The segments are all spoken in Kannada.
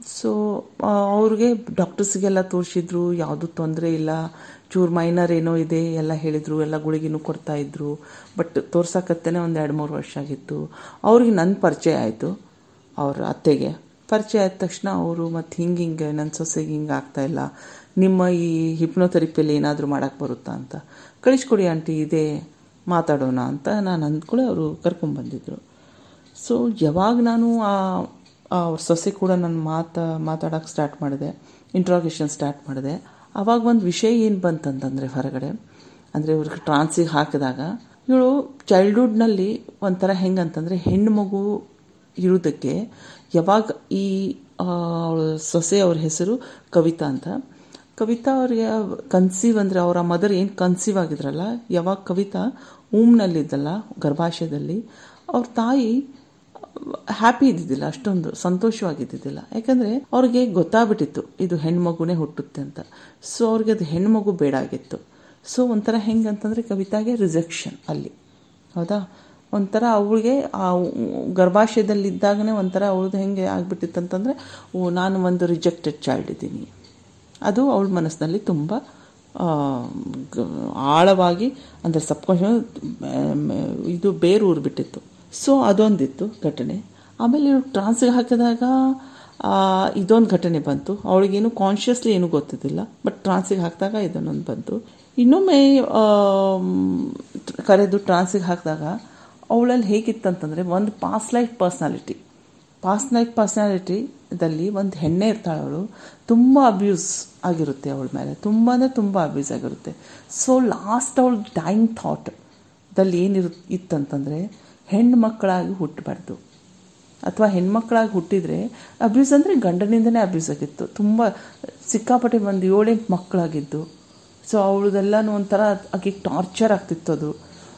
ಸೊ ಅವ್ರಿಗೆ ಡಾಕ್ಟರ್ಸ್ಗೆಲ್ಲ ತೋರಿಸಿದ್ರು ಯಾವುದೂ ತೊಂದರೆ ಇಲ್ಲ ಚೂರು ಮೈನರ್ ಏನೋ ಇದೆ ಎಲ್ಲ ಹೇಳಿದರು ಎಲ್ಲ ಗುಳಿಗಿನೂ ಕೊಡ್ತಾ ಇದ್ರು ಬಟ್ ತೋರ್ಸಕತ್ತೇನೆ ಒಂದು ಎರಡು ಮೂರು ವರ್ಷ ಆಗಿತ್ತು ಅವ್ರಿಗೆ ನನ್ನ ಪರಿಚಯ ಆಯಿತು ಅವ್ರ ಅತ್ತೆಗೆ ಪರಿಚಯ ಆದ ತಕ್ಷಣ ಅವರು ಮತ್ತು ಹಿಂಗೆ ಹಿಂಗೆ ನನ್ನ ಸೊಸೆಗೆ ಹಿಂಗೆ ಆಗ್ತಾಯಿಲ್ಲ ನಿಮ್ಮ ಈ ಹಿಪ್ನೋಥೆರಪಿಯಲ್ಲಿ ಏನಾದರೂ ಮಾಡೋಕ್ಕೆ ಬರುತ್ತಾ ಅಂತ ಕಳಿಸ್ಕೊಡಿ ಆಂಟಿ ಇದೆ ಮಾತಾಡೋಣ ಅಂತ ನಾನು ಅಂದ್ಕೊಳ್ಳಿ ಅವರು ಕರ್ಕೊಂಬಂದಿದ್ರು ಸೊ ಯಾವಾಗ ನಾನು ಆ ಅವ್ರ ಸೊಸೆ ಕೂಡ ನಾನು ಮಾತಾ ಮಾತಾಡೋಕ್ಕೆ ಸ್ಟಾರ್ಟ್ ಮಾಡಿದೆ ಇಂಟ್ರಾಗೇಷನ್ ಸ್ಟಾರ್ಟ್ ಮಾಡಿದೆ ಆವಾಗ ಒಂದು ವಿಷಯ ಏನು ಬಂತಂತಂದರೆ ಹೊರಗಡೆ ಅಂದರೆ ಇವ್ರಿಗೆ ಟ್ರಾನ್ಸಿಗೆ ಹಾಕಿದಾಗ ಇವಳು ಚೈಲ್ಡ್ಹುಡ್ನಲ್ಲಿ ಒಂಥರ ಹೆಂಗಂತಂದರೆ ಹೆಣ್ಣು ಮಗು ಇರೋದಕ್ಕೆ ಯಾವಾಗ ಈ ಅವಳ ಸೊಸೆ ಅವ್ರ ಹೆಸರು ಕವಿತಾ ಅಂತ ಕವಿತಾ ಅವ್ರಿಗೆ ಕನ್ಸೀವ್ ಅಂದರೆ ಅವರ ಮದರ್ ಏನು ಕನ್ಸೀವ್ ಆಗಿದ್ರಲ್ಲ ಯಾವಾಗ ಕವಿತಾ ಊಮ್ನಲ್ಲಿದ್ದಲ್ಲ ಗರ್ಭಾಶಯದಲ್ಲಿ ಅವ್ರ ತಾಯಿ ಹ್ಯಾಪಿ ಇದ್ದಿದ್ದಿಲ್ಲ ಅಷ್ಟೊಂದು ಸಂತೋಷವಾಗಿದ್ದಿದ್ದಿಲ್ಲ ಯಾಕಂದರೆ ಅವ್ರಿಗೆ ಗೊತ್ತಾಗ್ಬಿಟ್ಟಿತ್ತು ಇದು ಹೆಣ್ಮಗುನೇ ಹುಟ್ಟುತ್ತೆ ಅಂತ ಸೊ ಅವ್ರಿಗೆ ಅದು ಹೆಣ್ಮಗು ಬೇಡ ಆಗಿತ್ತು ಸೊ ಒಂಥರ ಹೆಂಗಂತಂದರೆ ಕವಿತಾಗೆ ರಿಜೆಕ್ಷನ್ ಅಲ್ಲಿ ಹೌದಾ ಒಂಥರ ಅವಳಿಗೆ ಆ ಗರ್ಭಾಶಯದಲ್ಲಿದ್ದಾಗನೇ ಒಂಥರ ಅವಳದು ಹೆಂಗೆ ಆಗ್ಬಿಟ್ಟಿತ್ತು ಅಂತಂದರೆ ಓ ನಾನು ಒಂದು ರಿಜೆಕ್ಟೆಡ್ ಚೈಲ್ಡ್ ಇದ್ದೀನಿ ಅದು ಅವಳ ಮನಸ್ಸಿನಲ್ಲಿ ತುಂಬ ಆಳವಾಗಿ ಅಂದರೆ ಸಬ್ಕಾನ್ಷಿಯಸ್ ಇದು ಬೇರೂರು ಬಿಟ್ಟಿತ್ತು ಸೊ ಅದೊಂದಿತ್ತು ಘಟನೆ ಆಮೇಲೆ ಇವ್ರು ಟ್ರಾನ್ಸ್ಗೆ ಹಾಕಿದಾಗ ಇದೊಂದು ಘಟನೆ ಬಂತು ಅವಳಿಗೇನು ಕಾನ್ಷಿಯಸ್ಲಿ ಏನೂ ಗೊತ್ತಿದ್ದಿಲ್ಲ ಬಟ್ ಟ್ರಾನ್ಸಿಗೆ ಹಾಕಿದಾಗ ಇದನ್ನೊಂದು ಬಂತು ಇನ್ನೊಮ್ಮೆ ಕರೆದು ಟ್ರಾನ್ಸಿಗೆ ಹಾಕಿದಾಗ ಅವಳಲ್ಲಿ ಹೇಗಿತ್ತಂತಂದರೆ ಒಂದು past life personality past life ಪರ್ಸ್ನಾಲಿಟಿದಲ್ಲಿ ಒಂದು ಹೆಣ್ಣೆ ಇರ್ತಾಳೆ ಅವಳು ತುಂಬ ಅಬ್ಯೂಸ್ ಆಗಿರುತ್ತೆ ಅವಳ ಮೇಲೆ ತುಂಬ ಅಂದರೆ ತುಂಬ ಅಬ್ಯೂಸ್ ಆಗಿರುತ್ತೆ ಸೊ ಲಾಸ್ಟ್ ಅವಳು ಡೈಯಿಂಗ್ ಥಾಟ್ ದಲ್ಲಿ ಏನಿರು ಇತ್ತಂತಂದರೆ ಹೆಣ್ಣು ಮಕ್ಕಳಾಗಿ ಹುಟ್ಟಬಾರ್ದು ಅಥವಾ ಹೆಣ್ಮಕ್ಳಾಗಿ ಹುಟ್ಟಿದರೆ ಅಬ್ಯೂಸ್ ಅಂದರೆ ಗಂಡನಿಂದನೇ ಅಬ್ಯೂಸ್ ಆಗಿತ್ತು ತುಂಬ ಸಿಕ್ಕಾಪಟ್ಟೆ ಒಂದು ಏಳೆಂಟು ಮಕ್ಕಳಾಗಿದ್ದು ಸೊ ಅವಳದೆಲ್ಲನೂ ಒಂಥರ ಆಕೆಗೆ ಟಾರ್ಚರ್ ಆಗ್ತಿತ್ತು ಅದು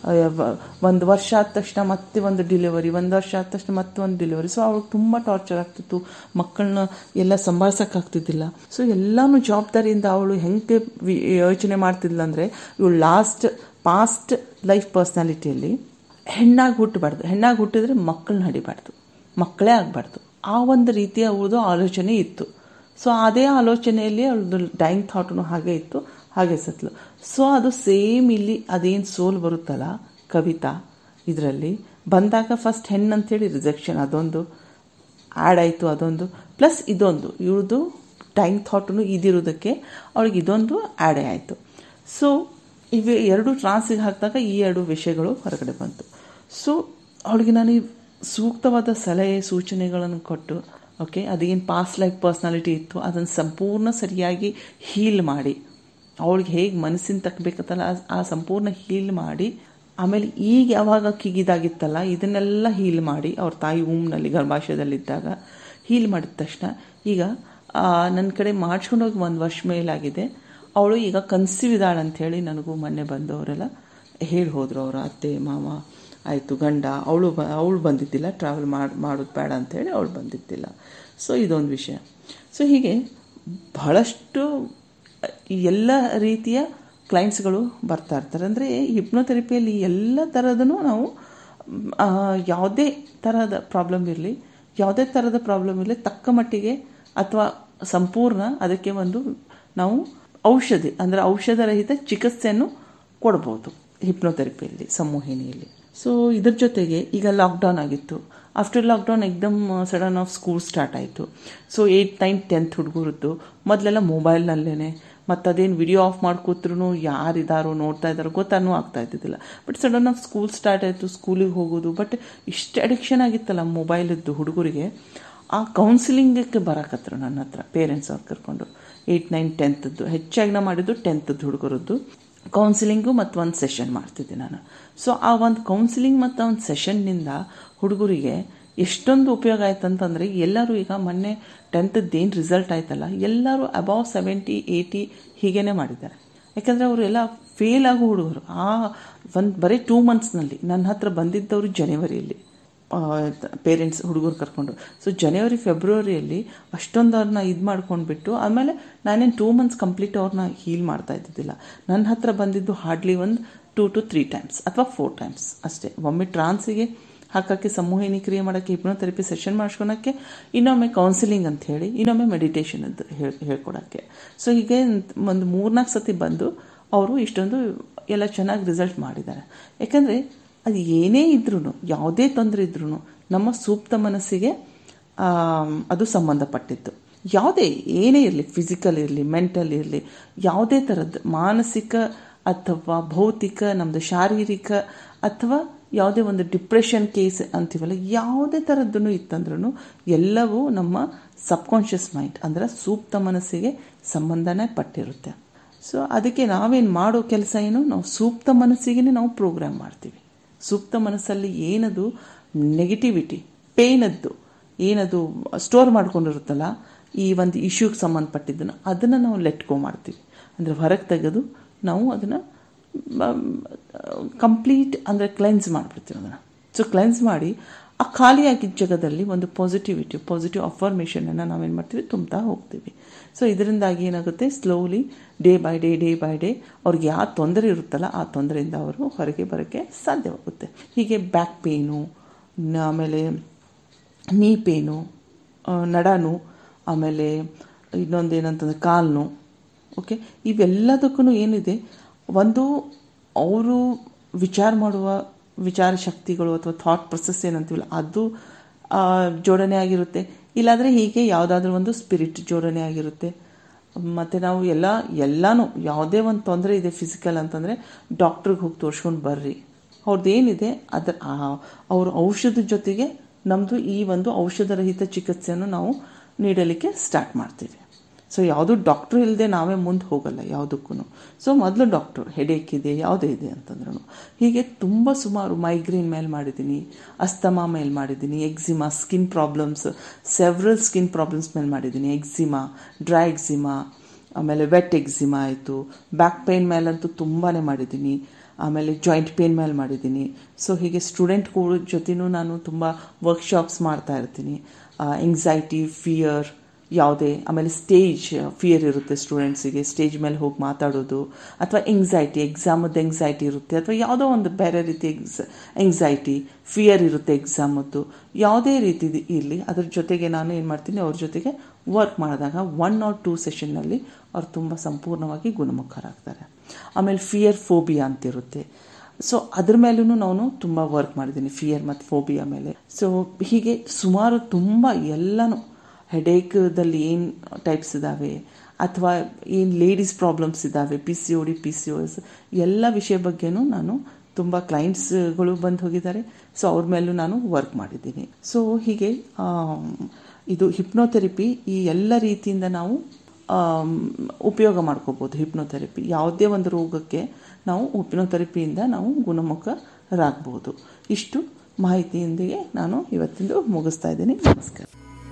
ಒಂದು ವರ್ಷ ಆದ ತಕ್ಷಣ ಮತ್ತೆ ಒಂದು ಡಿಲಿವರಿ ಒಂದು ವರ್ಷ ಆದ ತಕ್ಷಣ ಮತ್ತೆ ಒಂದು ಡಿಲಿವರಿ ಸೊ ಅವಳಿಗೆ ತುಂಬ ಟಾರ್ಚರ್ ಆಗ್ತಿತ್ತು ಮಕ್ಕಳನ್ನ ಎಲ್ಲ ಸಂಭಾಳ್ಸೋಕ್ಕಾಗ್ತಿದ್ದಿಲ್ಲ ಸೊ ಎಲ್ಲನೂ ಜವಾಬ್ದಾರಿಯಿಂದ ಅವಳು ಹೆಂಗೆ ಯೋಚನೆ ಮಾಡ್ತಿದ್ಲ ಅಂದರೆ ಇವಳು ಲಾಸ್ಟ್ ಪಾಸ್ಟ್ ಲೈಫ್ ಪರ್ಸ್ನಾಲಿಟಿಯಲ್ಲಿ ಹೆಣ್ಣಾಗಿ ಹುಟ್ಟಬಾರ್ದು ಹೆಣ್ಣಾಗಿ ಹುಟ್ಟಿದ್ರೆ ಮಕ್ಕಳನ್ನ ಹಡಿಬಾರ್ದು ಮಕ್ಕಳೇ ಆಗಬಾರ್ದು ಆ ಒಂದು ರೀತಿಯ ಅವಳದು ಆಲೋಚನೆ ಇತ್ತು ಸೊ ಅದೇ ಆಲೋಚನೆಯಲ್ಲಿ ಅವಳದು ಡೈಯಿಂಗ್ ಥಾಟ್ನು ಹಾಗೆ ಇತ್ತು ಹಾಗೆ ಸತ್ಲು ಸೊ ಅದು ಸೇಮ್ ಇಲ್ಲಿ ಅದೇನು ಸೋಲ್ ಬರುತ್ತಲ್ಲ ಕವಿತಾ ಇದರಲ್ಲಿ ಬಂದಾಗ ಫಸ್ಟ್ ಹೆಣ್ಣು ಅಂತೇಳಿ ರಿಜೆಕ್ಷನ್ ಅದೊಂದು ಆ್ಯಡ್ ಆಯಿತು ಅದೊಂದು ಪ್ಲಸ್ ಇದೊಂದು ಇವ್ರದ್ದು ಡೈಯಿಂಗ್ ಥಾಟ್ನು ಇದಿರೋದಕ್ಕೆ ಅವಳಿಗೆ ಇದೊಂದು ಆ್ಯಡೇ ಆಯಿತು ಸೊ ಇವೆ ಎರಡು ಟ್ರಾನ್ಸಿಗೆ ಹಾಕಿದಾಗ ಈ ಎರಡು ವಿಷಯಗಳು ಹೊರಗಡೆ ಬಂತು ಸೊ ಅವಳಿಗೆ ನಾನು ಸೂಕ್ತವಾದ ಸಲಹೆ ಸೂಚನೆಗಳನ್ನು ಕೊಟ್ಟು ಓಕೆ ಅದೇನು ಪಾಸ್ಟ್ ಲೈಫ್ ಪರ್ಸ್ನಾಲಿಟಿ ಇತ್ತು ಅದನ್ನು ಸಂಪೂರ್ಣ ಸರಿಯಾಗಿ ಹೀಲ್ ಮಾಡಿ ಅವಳಿಗೆ ಹೇಗೆ ಮನಸ್ಸಿನ ತಕ್ಕಬೇಕತ್ತಲ್ಲ ಆ ಸಂಪೂರ್ಣ ಹೀಲ್ ಮಾಡಿ ಆಮೇಲೆ ಈಗ ಯಾವಾಗ ಕಿಗಿದಾಗಿತ್ತಲ್ಲ ಇದನ್ನೆಲ್ಲ ಹೀಲ್ ಮಾಡಿ ಅವ್ರ ತಾಯಿ ಊಮ್ನಲ್ಲಿ ಗರ್ಭಾಶಯದಲ್ಲಿದ್ದಾಗ ಹೀಲ್ ಮಾಡಿದ ತಕ್ಷಣ ಈಗ ನನ್ನ ಕಡೆ ಮಾಡಿಸ್ಕೊಂಡೋಗಿ ಒಂದು ವರ್ಷ ಮೇಲಾಗಿದೆ ಅವಳು ಈಗ ಕನ್ಸೀವ್ ಇದ್ದಾಳೆ ಅಂಥೇಳಿ ನನಗೂ ಮೊನ್ನೆ ಬಂದವರೆಲ್ಲ ಹೇಳಿ ಹೋದರು ಅವರ ಅತ್ತೆ ಮಾವ ಆಯಿತು ಗಂಡ ಅವಳು ಬ ಅವಳು ಬಂದಿದ್ದಿಲ್ಲ ಟ್ರಾವೆಲ್ ಮಾಡಿ ಮಾಡೋದು ಬೇಡ ಅಂಥೇಳಿ ಅವಳು ಬಂದಿದ್ದಿಲ್ಲ ಸೊ ಇದೊಂದು ವಿಷಯ ಸೊ ಹೀಗೆ ಬಹಳಷ್ಟು ಎಲ್ಲ ರೀತಿಯ ಕ್ಲೈಂಟ್ಸ್ಗಳು ಬರ್ತಾ ಇರ್ತಾರೆ ಅಂದರೆ ಹಿಪ್ನೋಥೆರಪಿಯಲ್ಲಿ ಎಲ್ಲ ಥರದೂ ನಾವು ಯಾವುದೇ ಥರದ ಪ್ರಾಬ್ಲಮ್ ಇರಲಿ ಯಾವುದೇ ಥರದ ಪ್ರಾಬ್ಲಮ್ ಇರಲಿ ತಕ್ಕ ಮಟ್ಟಿಗೆ ಅಥವಾ ಸಂಪೂರ್ಣ ಅದಕ್ಕೆ ಒಂದು ನಾವು ಔಷಧಿ ಅಂದರೆ ಔಷಧರಹಿತ ಚಿಕಿತ್ಸೆಯನ್ನು ಕೊಡ್ಬೋದು ಹಿಪ್ನೋಥೆರಪಿಯಲ್ಲಿ ಸಂಮೋಹಿನಿಯಲ್ಲಿ ಸೊ ಇದ್ರ ಜೊತೆಗೆ ಈಗ ಲಾಕ್ಡೌನ್ ಆಗಿತ್ತು ಆಫ್ಟರ್ ಲಾಕ್ಡೌನ್ ಎಕ್ದಮ್ ಸಡನ್ ಆಫ್ ಸ್ಕೂಲ್ ಸ್ಟಾರ್ಟ್ ಆಯಿತು ಸೊ ಏಯ್ಟ್ ನೈನ್ ಟೆಂತ್ ಹುಡುಗರದ್ದು ಮೊದಲೆಲ್ಲ ಮೊಬೈಲ್ನಲ್ಲೇ ಮತ್ತು ಅದೇನು ವಿಡಿಯೋ ಆಫ್ ಮಾಡ್ಕೋತ್ರೂ ಯಾರಿದ್ದಾರೋ ನೋಡ್ತಾ ಇದ್ದಾರೋ ಗೊತ್ತಾನೂ ಆಗ್ತಾ ಇದ್ದಿದ್ದಿಲ್ಲ but sudden of school start ಆಯಿತು ಸ್ಕೂಲಿಗೆ ಹೋಗೋದು ಬಟ್ ಇಷ್ಟು ಅಡಿಕ್ಷನ್ ಆಗಿತ್ತಲ್ಲ ಮೊಬೈಲದ್ದು ಹುಡುಗರಿಗೆ ಆ ಕೌನ್ಸಿಲಿಂಗಕ್ಕೆ ಬರಕತ್ರು ನನ್ನ ಹತ್ರ ಪೇರೆಂಟ್ಸ್ ಅವ್ರು ಕರ್ಕೊಂಡು ಏಯ್ಟ್ ನೈನ್ ಟೆಂತದ್ದು ಹೆಚ್ಚಾಗಿ ನಾ ಮಾಡಿದ್ದು ಟೆಂತದ್ದು ಹುಡುಗರದ್ದು ಕೌನ್ಸಿಲಿಂಗು ಮತ್ತು ಒಂದು ಸೆಷನ್ ಮಾಡ್ತಿದ್ದೆ ನಾನು ಸೊ ಆ ಒಂದು ಕೌನ್ಸಿಲಿಂಗ್ ಮತ್ತು ಒಂದು ಸೆಷನ್ನಿಂದ ಹುಡುಗರಿಗೆ ಎಷ್ಟೊಂದು ಉಪಯೋಗ ಆಯ್ತು ಅಂತಂದರೆ ಎಲ್ಲರೂ ಈಗ ಮೊನ್ನೆ ಟೆಂತದ್ದು ಏನು ರಿಸಲ್ಟ್ ಆಯ್ತಲ್ಲ ಎಲ್ಲರೂ ಅಬೌವ್ ಸೆವೆಂಟಿ ಏಯ್ಟಿ ಹೀಗೇ ಮಾಡಿದ್ದಾರೆ ಯಾಕಂದರೆ ಅವರೆಲ್ಲ ಫೇಲ್ ಆಗೋ ಹುಡುಗರು ಆ ಒಂದು ಬರೀ ಟೂ ಮಂತ್ಸ್ನಲ್ಲಿ ನನ್ನ ಹತ್ರ ಬಂದಿದ್ದವರು ಜನವರಿಯಲ್ಲಿ ಪೇರೆಂಟ್ಸ್ ಹುಡುಗರು ಕರ್ಕೊಂಡು ಸೊ ಜನವರಿ ಫೆಬ್ರವರಿಯಲ್ಲಿ ಅಷ್ಟೊಂದು ಅವ್ರನ್ನ ಇದು ಮಾಡ್ಕೊಂಡ್ಬಿಟ್ಟು ಆಮೇಲೆ ನಾನೇನು ಟೂ ಮಂತ್ಸ್ ಕಂಪ್ಲೀಟ್ ಅವ್ರನ್ನ ಹೀಲ್ ಮಾಡ್ತಾ ಇದ್ದಿದ್ದಿಲ್ಲ ನನ್ನ ಹತ್ರ ಬಂದಿದ್ದು ಹಾರ್ಡ್ಲಿ ಒಂದು ಟೂ ಟು ತ್ರೀ ಟೈಮ್ಸ್ ಅಥವಾ ಫೋರ್ ಟೈಮ್ಸ್ ಅಷ್ಟೇ ಒಮ್ಮೆ ಟ್ರಾನ್ಸಿಗೆ ಹಾಕೋಕ್ಕೆ ಸಂಮೋಹಿನಿ ಕ್ರಿಯೆ ಮಾಡೋಕ್ಕೆ ಹಿಪ್ನೋಥೆರಪಿ ಸೆಷನ್ ಮಾಡಿಸ್ಕೊಳಕ್ಕೆ ಇನ್ನೊಮ್ಮೆ ಕೌನ್ಸಿಲಿಂಗ್ ಅಂತ ಹೇಳಿ ಇನ್ನೊಮ್ಮೆ ಮೆಡಿಟೇಷನ್ ಅಂತ ಹೇಳಿ ಹೇಳ್ಕೊಡೋಕ್ಕೆ ಸೊ ಹೀಗೆ ಒಂದು ಮೂರ್ನಾಲ್ಕು ಸತಿ ಬಂದು ಅವರು ಇಷ್ಟೊಂದು ಎಲ್ಲ ಚೆನ್ನಾಗಿ ರಿಸಲ್ಟ್ ಮಾಡಿದ್ದಾರೆ ಯಾಕಂದರೆ ಅದು ಏನೇ ಇದ್ರೂ ಯಾವುದೇ ತೊಂದರೆ ಇದ್ರೂ ನಮ್ಮ ಸೂಕ್ತ ಮನಸ್ಸಿಗೆ ಅದು ಸಂಬಂಧಪಟ್ಟಿತ್ತು ಯಾವುದೇ ಏನೇ ಇರಲಿ ಫಿಸಿಕಲ್ ಇರಲಿ ಮೆಂಟಲ್ ಇರಲಿ ಯಾವುದೇ ಥರದ್ದು ಮಾನಸಿಕ ಅಥವಾ ಭೌತಿಕ ನಮ್ಮದು ಶಾರೀರಿಕ ಅಥವಾ ಯಾವುದೇ ಒಂದು ಡಿಪ್ರೆಷನ್ ಕೇಸ್ ಅಂತೀವಲ್ಲ ಯಾವುದೇ ಥರದ್ದು ಇತ್ತಂದ್ರೂ ಎಲ್ಲವೂ ನಮ್ಮ ಸಬ್ಕಾನ್ಷಿಯಸ್ ಮೈಂಡ್ ಅಂದರೆ ಸೂಕ್ತ ಮನಸ್ಸಿಗೆ ಸಂಬಂಧನೇ ಪಟ್ಟಿರುತ್ತೆ ಸೊ ಅದಕ್ಕೆ ನಾವೇನು ಮಾಡೋ ಕೆಲಸ ಏನು ನಾವು ಸೂಕ್ತ ಮನಸ್ಸಿಗೆ ನಾವು ಪ್ರೋಗ್ರಾಮ್ ಮಾಡ್ತೀವಿ ಸೂಕ್ತ ಮನಸ್ಸಲ್ಲಿ ಏನದು ನೆಗೆಟಿವಿಟಿ ಪೇನದ್ದು ಏನದು ಸ್ಟೋರ್ ಮಾಡ್ಕೊಂಡಿರುತ್ತಲ್ಲ ಈ ಒಂದು ಇಶ್ಯೂಗೆ ಸಂಬಂಧಪಟ್ಟಿದ್ದನ್ನು ಅದನ್ನು ನಾವು ಲೆಟ್ಕೋ ಮಾಡ್ತೀವಿ ಅಂದರೆ ಹೊರಗೆ ತೆಗೆದು ನಾವು ಅದನ್ನು ಕಂಪ್ಲೀಟ್ ಅಂದರೆ ಕ್ಲೆನ್ಸ್ ಮಾಡಿಬಿಡ್ತೀವಿ ಅದನ್ನು ಸೊ ಕ್ಲೆನ್ಸ್ ಮಾಡಿ ಆ ಖಾಲಿಯಾಗಿದ್ದ ಜಾಗದಲ್ಲಿ ಒಂದು ಪಾಸಿಟಿವಿಟಿ ಪಾಸಿಟಿವ್ ಅಫರ್ಮೇಷನನ್ನು ನಾವೇನು ಮಾಡ್ತೀವಿ ತುಂಬ್ತಾ ಹೋಗ್ತೀವಿ ಸೊ ಇದರಿಂದಾಗಿ ಏನಾಗುತ್ತೆ slowly day by day day by day ಅವ್ರಿಗೆ ಯಾವ ತೊಂದರೆ ಇರುತ್ತಲ್ಲ ಆ ತೊಂದರೆಯಿಂದ ಅವರು ಹೊರಗೆ ಬರೋಕ್ಕೆ ಸಾಧ್ಯವಾಗುತ್ತೆ ಹೀಗೆ ಬ್ಯಾಕ್ ಪೇನು ಆಮೇಲೆ ನೀ ಪೇನು ನಡಾನು ಆಮೇಲೆ ಇನ್ನೊಂದು ಏನಂತಂದರೆ ಕಾಲು ಓಕೆ ಇವೆಲ್ಲದಕ್ಕೂ ಏನಿದೆ ಒಂದು ಅವರು ವಿಚಾರ ಮಾಡುವ ವಿಚಾರ ಶಕ್ತಿಗಳು ಅಥವಾ ಥಾಟ್ ಪ್ರೊಸೆಸ್ ಏನಂತೀವಲ್ಲ ಅದು ಜೋಡಣೆ ಆಗಿರುತ್ತೆ ಇಲ್ಲಾಂದರೆ ಹೀಗೆ ಯಾವುದಾದ್ರೂ ಒಂದು ಸ್ಪಿರಿಟ್ ಜೋಡಣೆ ಆಗಿರುತ್ತೆ ಮತ್ತು ನಾವು ಎಲ್ಲ ಎಲ್ಲನೂ ಯಾವುದೇ ಒಂದು ತೊಂದರೆ ಇದೆ ಫಿಸಿಕಲ್ ಅಂತಂದರೆ ಡಾಕ್ಟ್ರಿಗೆ ಹೋಗಿ ತೋರಿಸ್ಕೊಂಡು ಬರ್ರಿ ಅವ್ರದ್ದು ಏನಿದೆ ಅದರ ಅವ್ರ ಔಷಧದ ಜೊತೆಗೆ ನಮ್ಮದು ಈ ಒಂದು ಔಷಧರಹಿತ ಚಿಕಿತ್ಸೆಯನ್ನು ನಾವು ನೀಡಲಿಕ್ಕೆ ಸ್ಟಾರ್ಟ್ ಮಾಡ್ತೀವಿ ಸೊ ಯಾವುದು ಡಾಕ್ಟ್ರು ಇಲ್ಲದೆ ನಾವೇ ಮುಂದೆ ಹೋಗಲ್ಲ ಯಾವುದಕ್ಕೂ ಸೊ ಮೊದಲು ಡಾಕ್ಟ್ರು ಹೆಡೇಕ್ ಇದೆ ಯಾವುದೇ ಇದೆ ಅಂತಂದ್ರೂ ಹೀಗೆ ತುಂಬ ಸುಮಾರು ಮೈಗ್ರೇನ್ ಮೇಲೆ ಮಾಡಿದ್ದೀನಿ ಅಸ್ತಮಾ ಮೇಲೆ ಮಾಡಿದ್ದೀನಿ eczema skin problems several skin problems ಮೇಲೆ ಮಾಡಿದ್ದೀನಿ ಎಕ್ಸಿಮಾ ಡ್ರೈ ಎಕ್ಸಿಮಾ ಆಮೇಲೆ ವೆಟ್ ಎಕ್ಸಿಮಾ ಆಯಿತು ಬ್ಯಾಕ್ ಪೇನ್ ಮೇಲಂತೂ ತುಂಬಾ ಮಾಡಿದ್ದೀನಿ ಆಮೇಲೆ ಜಾಯಿಂಟ್ ಪೇನ್ ಮೇಲೆ ಮಾಡಿದ್ದೀನಿ ಸೊ ಹೀಗೆ ಸ್ಟೂಡೆಂಟ್ಗಳ ಜೊತೆನೂ ನಾನು ತುಂಬ ವರ್ಕ್ಶಾಪ್ಸ್ ಮಾಡ್ತಾ ಇರ್ತೀನಿ ಎಂಗ್ಸೈಟಿ ಫಿಯರ್ ಯಾವುದೇ ಆಮೇಲೆ ಸ್ಟೇಜ್ ಫಿಯರ್ ಇರುತ್ತೆ ಸ್ಟೂಡೆಂಟ್ಸಿಗೆ ಸ್ಟೇಜ್ ಮೇಲೆ ಹೋಗಿ ಮಾತಾಡೋದು ಅಥವಾ ಎಂಗ್ಸೈಟಿ ಎಕ್ಸಾಮದ್ದು ಎಂಗ್ಸೈಟಿ ಇರುತ್ತೆ ಅಥವಾ ಯಾವುದೋ ಒಂದು ಬೇರೆ ರೀತಿ ಎಕ್ಸ್ ಎಂಗ್ಸೈಟಿ ಫಿಯರ್ ಇರುತ್ತೆ ಎಕ್ಸಾಮದ್ದು ಯಾವುದೇ ರೀತಿ ಇರಲಿ ಅದ್ರ ಜೊತೆಗೆ ನಾನು ಏನು ಮಾಡ್ತೀನಿ ಅವ್ರ ಜೊತೆಗೆ ವರ್ಕ್ ಮಾಡಿದಾಗ ಒನ್ ಆರ್ ಟೂ ಸೆಷನ್ನಲ್ಲಿ ಅವ್ರು ತುಂಬ ಸಂಪೂರ್ಣವಾಗಿ ಗುಣಮುಖರಾಗ್ತಾರೆ ಆಮೇಲೆ ಫಿಯರ್ ಫೋಬಿಯಾ ಅಂತಿರುತ್ತೆ ಸೊ ಅದ್ರ ಮೇಲೂ ನಾನು ತುಂಬ ವರ್ಕ್ ಮಾಡಿದ್ದೀನಿ ಫಿಯರ್ ಮತ್ತು ಫೋಬಿಯಾ ಮೇಲೆ ಸೊ ಹೀಗೆ ಸುಮಾರು ತುಂಬ ಎಲ್ಲನೂ ಹೆಡೇಕ್ದಲ್ಲಿ ಏನು ಟೈಪ್ಸ್ ಇದ್ದಾವೆ ಅಥವಾ ಏನು ಲೇಡೀಸ್ ಪ್ರಾಬ್ಲಮ್ಸ್ ಇದ್ದಾವೆ P C O D P C O S ಎಲ್ಲ ವಿಷಯ ಬಗ್ಗೆನೂ ನಾನು ತುಂಬ ಕ್ಲೈಂಟ್ಸ್ಗಳು ಬಂದು ಹೋಗಿದ್ದಾರೆ ಸೊ ಅವ್ರ ಮೇಲೂ ನಾನು ವರ್ಕ್ ಮಾಡಿದ್ದೀನಿ ಸೊ ಹೀಗೆ ಇದು ಹಿಪ್ನೋಥೆರಪಿ ಈ ಎಲ್ಲ ರೀತಿಯಿಂದ ನಾವು ಉಪಯೋಗ ಮಾಡ್ಕೋಬೋದು ಹಿಪ್ನೋಥೆರಪಿ ಯಾವುದೇ ಒಂದು ರೋಗಕ್ಕೆ ನಾವು ಹಿಪ್ನೋಥೆರಪಿಯಿಂದ ನಾವು ಗುಣಮುಖರಾಗಬಹುದು ಇಷ್ಟು ಮಾಹಿತಿಯೊಂದಿಗೆ ನಾನು ಇವತ್ತಿಂದು ಮುಗಿಸ್ತಾ ಇದ್ದೀನಿ ನಮಸ್ಕಾರ